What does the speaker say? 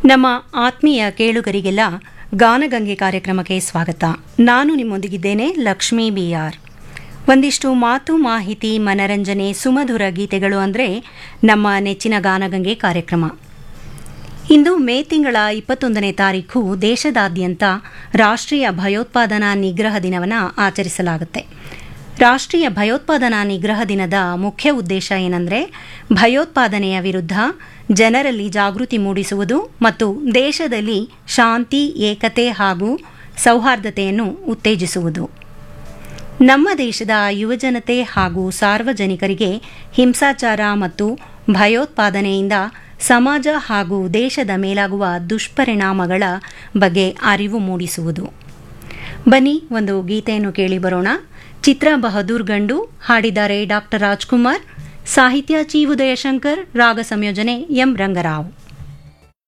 ನಮ್ಮ ಆತ್ಮೀಯ ಕೇಳುಗರಿಗೆಲ್ಲ ಗಾನಗಂಗೆ ಕಾರ್ಯಕ್ರಮಕ್ಕೆ ಸ್ವಾಗತ ನಾನು ನಿಮ್ಮೊಂದಿಗಿದ್ದೇನೆ ಲಕ್ಷ್ಮೀ ಬಿ ಆರ್ ಒಂದಿಷ್ಟು ಮಾತು ಮಾಹಿತಿ ಮನರಂಜನೆ ಸುಮಧುರ ಗೀತೆಗಳು ಅಂದರೆ ನಮ್ಮ ನೆಚ್ಚಿನ ಗಾನಗಂಗೆ ಕಾರ್ಯಕ್ರಮ ಇಂದು ಮೇ ತಿಂಗಳ ಇಪ್ಪತ್ತೊಂದನೇ ತಾರೀಖು ದೇಶದಾದ್ಯಂತ ರಾಷ್ಟ್ರೀಯ ಭಯೋತ್ಪಾದನಾ ನಿಗ್ರಹ ದಿನವನ್ನು ಆಚರಿಸಲಾಗುತ್ತೆ ರಾಷ್ಟ್ರೀಯ ಭಯೋತ್ಪಾದನಾ ನಿಗ್ರಹ ದಿನದ ಮುಖ್ಯ ಉದ್ದೇಶ ಏನಂದರೆ ಭಯೋತ್ಪಾದನೆಯ ವಿರುದ್ಧ ಜನರಲ್ಲಿ ಜಾಗೃತಿ ಮೂಡಿಸುವುದು ಮತ್ತು ದೇಶದಲ್ಲಿ ಶಾಂತಿ ಏಕತೆ ಹಾಗೂ ಸೌಹಾರ್ದತೆಯನ್ನು ಉತ್ತೇಜಿಸುವುದು ನಮ್ಮ ದೇಶದ ಯುವಜನತೆ ಹಾಗೂ ಸಾರ್ವಜನಿಕರಿಗೆ ಹಿಂಸಾಚಾರ ಮತ್ತು ಭಯೋತ್ಪಾದನೆಯಿಂದ ಸಮಾಜ ಹಾಗೂ ದೇಶದ ಮೇಲಾಗುವ ದುಷ್ಪರಿಣಾಮಗಳ ಬಗ್ಗೆ ಅರಿವು ಮೂಡಿಸುವುದು ಬನ್ನಿ ಒಂದು ಗೀತೆಯನ್ನು ಕೇಳಿ ಬರೋಣ ಚಿತ್ರ ಬಹದ್ದೂರ್ ಗಂಡು ಹಾಡಿದ್ದಾರೆ ಡಾಕ್ಟರ್ ರಾಜ್ಕುಮಾರ್ ಸಾಹಿತ್ಯ ಚಿ ಉದಯಶಂಕರ್ ರಾಗ ಸಂಯೋಜನೆ ಎಂ ರಂಗರಾವ್